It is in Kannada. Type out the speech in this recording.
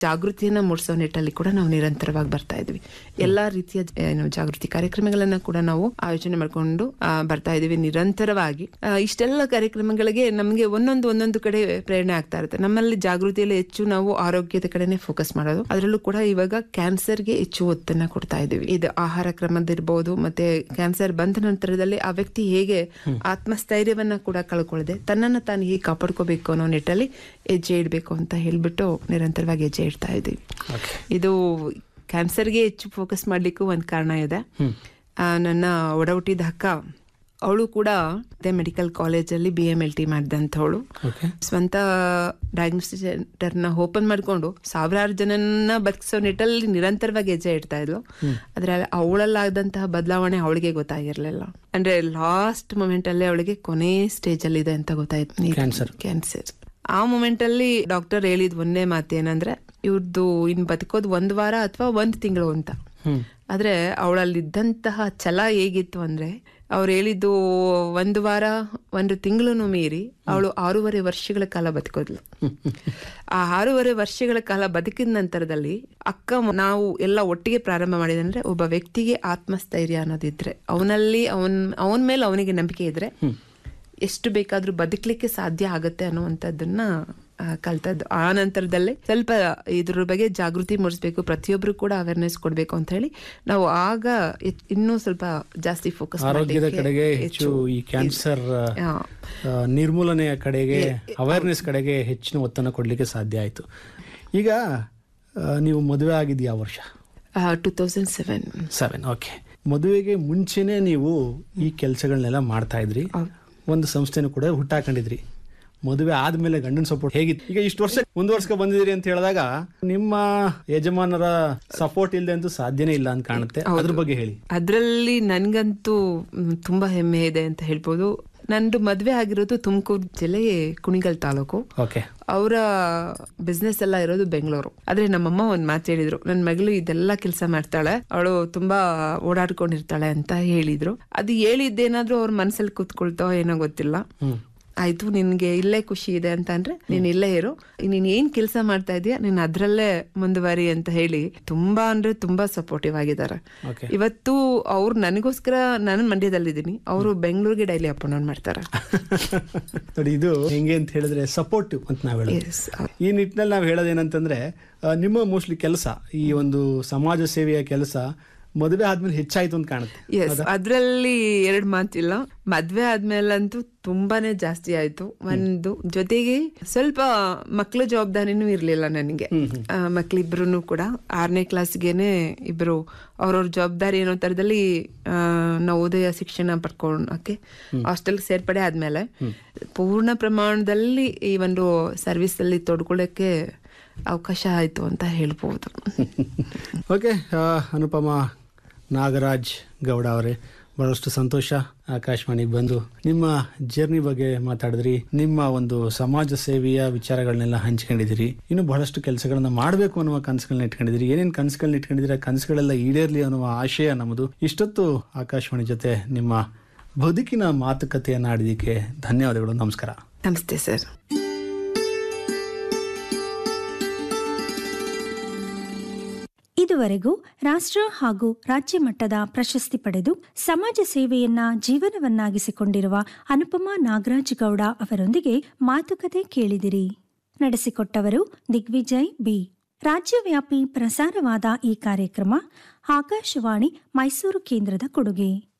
ಜಾಗೃತಿಯನ್ನ ಮೂಡಿಸೋ ನಿಟ್ಟಲ್ಲಿ ಕೂಡ ನಾವು ನಿರಂತರವಾಗಿ ಬರ್ತಾ ಇದ್ವಿ ಎಲ್ಲಾ ರೀತಿಯ ಜ- ಏನು ಜಾಗೃತಿ ಕಾರ್ಯಕ್ರಮಗಳನ್ನ ಕೂಡ ನಾವು ಆಯೋಜನೆ ಮಾಡ್ಕೊಂಡು ಆ, ಬರ್ತಾ ಇದೀವಿ ನಿರಂತರವಾಗಿ ಆ, ಇಷ್ಟೆಲ್ಲ ಕಾರ್ಯಕ್ರಮಗಳಿಗೆ ನಮಗೆ ಒಂದೊಂದು ಒಂದೊಂದು ಕಡೆ ಪ್ರೇರಣೆ ಆಗ್ತಾ ಇರುತ್ತೆ ನಮ್ಮಲ್ಲಿ ಜಾಗೃತಿಯಲ್ಲಿ ಹೆಚ್ಚು ನಾವು ಆರೋಗ್ಯದ ಕಡೆನೆ ಫೋಕಸ್ ಮಾಡೋದು ಅದರಲ್ಲೂ ಕೂಡ ಇವಾಗ ಕ್ಯಾನ್ಸರ್ಗೆ ಹೆಚ್ಚು ಒತ್ತನ್ನ ಕೊಡ್ತಾ ಇದೀವಿ ಇದು ಆಹಾರ ಕ್ರಮದಿರ್ಬೋದು ಮತ್ತೆ ಕ್ಯಾನ್ಸರ್ ಬಂದ ನಂತರದಲ್ಲಿ ಆ ವ್ಯಕ್ತಿ ಹೇಗೆ ಆತ್ಮಸ್ಥೈರ್ಯವನ್ನ ಕೂಡ ಕಳ್ಕೊಳ್ಳದೆ ತನ್ನನ್ನ ತಾನು ಹೇಗೆ ಕಾಪಾಡ್ಕೋಬೇಕು ಅನ್ನೋ ನಿಟ್ಟಲ್ಲಿ ಹೆಜ್ಜೆ ಇಡಬೇಕು ಅಂತ ಹೇಳ್ಬಿಟ್ಟು ನಿರಂತರವಾಗಿ ಹೆಜ್ಜೆ ಇಡ್ತಾ ಇದ್ದೀವಿ ಇದು ಕ್ಯಾನ್ಸರ್ಗೆ ಹೆಚ್ಚು ಫೋಕಸ್ ಮಾಡ್ಲಿಕ್ಕೂ ಒಂದು ಕಾರಣ ಇದೆ ಆ, ನನ್ನ ಒಡ ಹುಟ್ಟಿದ ಅಕ್ಕ ಅವಳು ಕೂಡ ಅದೇ ಮೆಡಿಕಲ್ ಕಾಲೇಜಲ್ಲಿ ಬಿ ಎಮ್ ಎಲ್ ಟಿ ಮಾಡಿದಂಥವಳು ಓಕೆ ಸ್ವಂತ ಡಯಾಗ್ನೋಸ್ಟಿಕ್ ಸೆಂಟರ್ನ ಓಪನ್ ಮಾಡ್ಕೊಂಡು ಸಾವಿರಾರು ಜನನ ಬದುಕಿಸೋ ನಿಟ್ಟಲ್ಲಿ ನಿರಂತರವಾಗಿ ಹೆಜ್ಜೆ ಇಡ್ತಾ ಇದ್ಲು ಆದ್ರೆ ಅವಳಲ್ಲಾದಂತಹ ಬದಲಾವಣೆ ಅವಳಿಗೆ ಗೊತ್ತಾಗಿರ್ಲಿಲ್ಲ ಅಂದ್ರೆ ಲಾಸ್ಟ್ ಮೊಮೆಂಟ್ ಅಲ್ಲೇ ಅವಳಿಗೆ ಕೊನೆ ಸ್ಟೇಜ್ ಅಲ್ಲಿ ಇದೆ ಅಂತ ಗೊತ್ತಾಯ್ತು Cancer. ಕ್ಯಾನ್ಸರ್ ಆ ಮೊಮೆಂಟ್ ಅಲ್ಲಿ ಡಾಕ್ಟರ್ ಹೇಳಿದ್ ಒಂದೇ ಮಾತು ಏನಂದ್ರೆ ಇವ್ರದ್ದು ಇನ್ ಬದುಕೋದು ಒಂದ್ ವಾರ ಅಥವಾ ಒಂದ್ ತಿಂಗಳು ಅಂತ ಹ್ಮ್ ಆದ್ರೆ ಅವಳಲ್ಲಿದ್ದಂತಹ ಛಲ ಹೇಗಿತ್ತು ಅಂದ್ರೆ ಅವ್ರು ಹೇಳಿದ್ದು ಒಂದು ವಾರ ಒಂದು ತಿಂಗಳು ಮೀರಿ ಅವಳು ಆರೂವರೆ ವರ್ಷಗಳ ಕಾಲ ಬದುಕೋದ್ಲು ಆ ಆರೂವರೆ ವರ್ಷಗಳ ಕಾಲ ಬದುಕಿದ ನಂತರದಲ್ಲಿ ಅಕ್ಕ ಮ- ನಾವು ಎಲ್ಲ ಒಟ್ಟಿಗೆ ಪ್ರಾರಂಭ ಮಾಡಿದಂದ್ರೆ ಒಬ್ಬ ವ್ಯಕ್ತಿಗೆ ಆತ್ಮಸ್ಥೈರ್ಯ ಅನ್ನೋದಿದ್ರೆ ಅವನಲ್ಲಿ ಅವನ್ ಅವನ ಮೇಲೆ ಅವನಿಗೆ ನಂಬಿಕೆ ಇದ್ರೆ ಎಷ್ಟು ಬೇಕಾದ್ರೂ ಬದುಕಲಿಕ್ಕೆ ಸಾಧ್ಯ ಆಗತ್ತೆ ಅನ್ನುವಂಥದ್ದನ್ನ ಆ, ಕಲ್ತದ್ದು ಆ ನಂತರದಲ್ಲೇ ಸ್ವಲ್ಪ ಇದ್ರ ಬಗ್ಗೆ ಜಾಗೃತಿ ಮೂಡಿಸ್ಬೇಕು ಪ್ರತಿಯೊಬ್ರು ಕೂಡ ಅವೇರ್ನೆಸ್ ಕೊಡ್ಬೇಕು ಅಂತ ಹೇಳಿ ನಾವು ಆಗ ಎಚ್- ಇನ್ನೂ ಸ್ವಲ್ಪ ಜಾಸ್ತಿ ಫೋಕಸ್ ಆರೋಗ್ಯದ ಕಡೆಗೆ ಹೆಚ್ಚು ಈ ಕ್ಯಾನ್ಸರ್ ಆ, ನಿರ್ಮೂಲನೆಯ ಕಡೆಗೆ ಅವೇರ್ನೆಸ್ ಕಡೆಗೆ ಹೆಚ್ಚಿನ ಒತ್ತನ್ನು ಕೊಡಲಿಕ್ಕೆ ಸಾಧ್ಯ ಆಯಿತು ಈಗ ಆ, ನೀವು ಮದುವೆ ಆಗಿದ್ದು ಯಾವ ವರ್ಷ two thousand seven seven okay ಮದುವೆಗೆ ಮುಂಚೆನೆ ನೀವು ಈ ಕೆಲಸಗಳನ್ನೆಲ್ಲ ಮಾಡ್ತಾ ಇದ್ರಿ ಒಂದು ಸಂಸ್ಥೆನೂ ಕೂಡ ಹುಟ್ಟಾಕೊಂಡಿದ್ರಿ ಮದುವೆ ಆದ್ಮೇಲೆ ಗಂಡನ ಸಪೋರ್ಟ್ ಹೇಗಿತ್ತು ಈಗ ಇಷ್ಟು ವರ್ಷ ಮುಂದುವರ್ಸ್ಕೊ ಬಂದಿದ್ದೀರಿ ಅಂತ ಹೇಳಿದಾಗ ನಿಮ್ಮ ಯಜಮಾನರ ಸಪೋರ್ಟ್ ಇಲ್ಲದೆ ಅಂತೂ ಸಾಧ್ಯನೇ ಇಲ್ಲ ಅಂತ ಕಾಣುತ್ತೆ ಅದ್ರ ಬಗ್ಗೆ ಹೇಳಿ ಅದರಲ್ಲಿ ನನ್ಗಂತೂ ಮ್, ತುಂಬಾ ಹೆಮ್ಮೆ ಇದೆ ಅಂತ ಹೇಳ್ಬೋದು ನಂದು ಮದ್ವೆ ಆಗಿರೋದು ತುಮಕೂರು ಜಿಲ್ಲೆ ಕುಣಿಗಲ್ ತಾಲೂಕು ಓಕೆ ಅವರ ಬಿಸ್ನೆಸ್ ಎಲ್ಲ ಇರೋದು ಬೆಂಗಳೂರು ಆದ್ರೆ ನಮ್ಮಮ್ಮ ಒಂದ್ ಮಾತು ಹೇಳಿದ್ರು ನನ್ ಮಗಳು ಇದೆಲ್ಲ ಕೆಲಸ ಮಾಡ್ತಾಳೆ ಅವಳು ತುಂಬಾ ಓಡಾಡ್ಕೊಂಡಿರ್ತಾಳೆ ಅಂತ ಹೇಳಿದ್ರು ಅದು ಹೇಳಿದ್ದೇನಾದ್ರೂ ಅವ್ರ ಮನಸ್ಸಲ್ಲಿ ಕೂತ್ಕೊಳ್ತೋ ಏನೋ ಗೊತ್ತಿಲ್ಲ ಆಯ್ತು ನಿನ್ಗೆ ಇಲ್ಲೇ ಖುಷಿ ಇದೆ ಅಂತ ಅಂದ್ರೆ ನೀನ್ ಇಲ್ಲೇ ಇರು ನೀನ್ ಏನ್ ಕೆಲಸ ಮಾಡ್ತಾ ಇದೀಯ ನೀನ್ ಅದ್ರಲ್ಲೇ ಮುಂದುವರಿ ಅಂತ ಹೇಳಿ ತುಂಬಾ ಅಂದ್ರೆ ತುಂಬಾ ಸಪೋರ್ಟಿವ್ ಆಗಿದ್ದಾರೆ ಓಕೆ ಇವತ್ತು ಅವ್ರು ನನಗೋಸ್ಕರ ನಾನು ಮಂಡ್ಯದಲ್ಲಿದ್ದೀನಿ ಅವರು ಬೆಂಗಳೂರಿಗೆ ಡೈಲಿ ಅಪ್ ಡೌನ್ ಮಾಡ್ತಾರೆ ನೋಡಿ ಇದು ಹೆಂಗೆ ಅಂತ ಹೇಳಿದ್ರೆ ಸಪೋರ್ಟಿವ್ ಅಂತ ನಾವು ಹೇಳೋದು Yes. ಈ ನಿಟ್ಟಿನಲ್ಲಿ ನಾವು ಹೇಳೋದೇನಂತಂದ್ರೆ ಆ, ನಿಮ್ಮ ಮೋಸ್ಟ್ಲಿ ಕೆಲಸ ಈ ಒಂದು ಸಮಾಜ ಸೇವೆಯ ಕೆಲಸ ಮದುವೆ ಆದ್ಮೇಲೆ ಹೆಚ್ಚಾಯ್ತು ಅಂತ ಕಾಣುತ್ತೆ ಎಸ್ ಅದ್ರಲ್ಲಿ ಎರಡ್ ಮಾತಿಲ್ಲ ಮದ್ವೆ ಆದ್ಮೇಲಂತೂ ತುಂಬಾನೇ ಜಾಸ್ತಿ ಆಯ್ತು ಒಂದು ಜೊತೆಗೆ ಸ್ವಲ್ಪ ಮಕ್ಳ ಜವಾಬ್ದಾರಿನೂ ಇರ್ಲಿಲ್ಲ ನನಗೆ ಆ, ಮಕ್ಳಿಬ್ರು ಕೂಡ ಆರನೇ ಕ್ಲಾಸ್ಗೆನೆ ಇಬ್ರು ಅವ್ರವ್ರ ಜವಾಬ್ದಾರಿ ಏನೋ ತರದಲ್ಲಿ ಆ, ನವೋದಯ ಶಿಕ್ಷಣ ಪಡ್ಕೊಳಕ್ಕೆ ಹಾಸ್ಟೆಲ್ ಸೇರ್ಪಡೆ ಆದ್ಮೇಲೆ ಪೂರ್ಣ ಪ್ರಮಾಣದಲ್ಲಿ ಈ ಒಂದು ಸರ್ವಿಸ್ ಅಲ್ಲಿ ತೊಡ್ಕೊಳ್ಳಕ್ಕೆ ಅವಕಾಶ ಆಯ್ತು ಅಂತ ಹೇಳ್ಬೋದು ಓಕೆ ಆ, ಅನುಪಮ ನಾಗರಾಜ್ ಗೌಡ ಅವರೇ ಬಹಳಷ್ಟು ಸಂತೋಷ ಆಕಾಶವಾಣಿಗೆ ಬಂದು ನಿಮ್ಮ ಜರ್ನಿ ಬಗ್ಗೆ ಮಾತಾಡಿದ್ರಿ ನಿಮ್ಮ ಒಂದು ಸಮಾಜ ಸೇವೆಯ ವಿಚಾರಗಳನ್ನೆಲ್ಲ ಹಂಚ್ಕೊಂಡಿದ್ದೀರಿ ಇನ್ನು ಬಹಳಷ್ಟು ಕೆಲಸಗಳನ್ನ ಮಾಡಬೇಕು ಅನ್ನುವ ಕನಸುಗಳನ್ನ ಇಟ್ಕೊಂಡಿದ್ದೀರಿ ಏನೇನು ಕನಸುಗಳನ್ನ ಇಟ್ಕೊಂಡಿದ್ದೀರಿ ಆ ಕನಸುಗಳೆಲ್ಲ ಈಡೇರ್ಲಿ ಅನ್ನುವ ಆಶಯ ನಮ್ಮದು ಇಷ್ಟೊತ್ತು ಆಕಾಶವಾಣಿ ಜೊತೆ ನಿಮ್ಮ ಬದುಕಿನ ಮಾತುಕತೆಯನ್ನ ಆಡಿದ್ದಕ್ಕೆ ಧನ್ಯವಾದಗಳು ನಮಸ್ಕಾರ ನಮಸ್ತೆ ಸರ್ ಇದುವರೆಗೂ ರಾಷ್ಟ್ರ ಹಾಗೂ ರಾಜ್ಯ ಮಟ್ಟದ ಪ್ರಶಸ್ತಿ ಪಡೆದು ಸಮಾಜ ಸೇವೆಯನ್ನ ಜೀವನವನ್ನಾಗಿಸಿಕೊಂಡಿರುವ ಅನುಪಮಾ ನಾಗರಾಜ್ ಗೌಡ ಅವರೊಂದಿಗೆ ಮಾತುಕತೆ ಕೇಳಿದಿರಿ ನಡೆಸಿಕೊಟ್ಟವರು ದಿಗ್ವಿಜಯ್ ಬಿ ರಾಜ್ಯವ್ಯಾಪಿ ಪ್ರಸಾರವಾದ ಈ ಕಾರ್ಯಕ್ರಮ ಆಕಾಶವಾಣಿ ಮೈಸೂರು ಕೇಂದ್ರದ ಕೊಡುಗೆ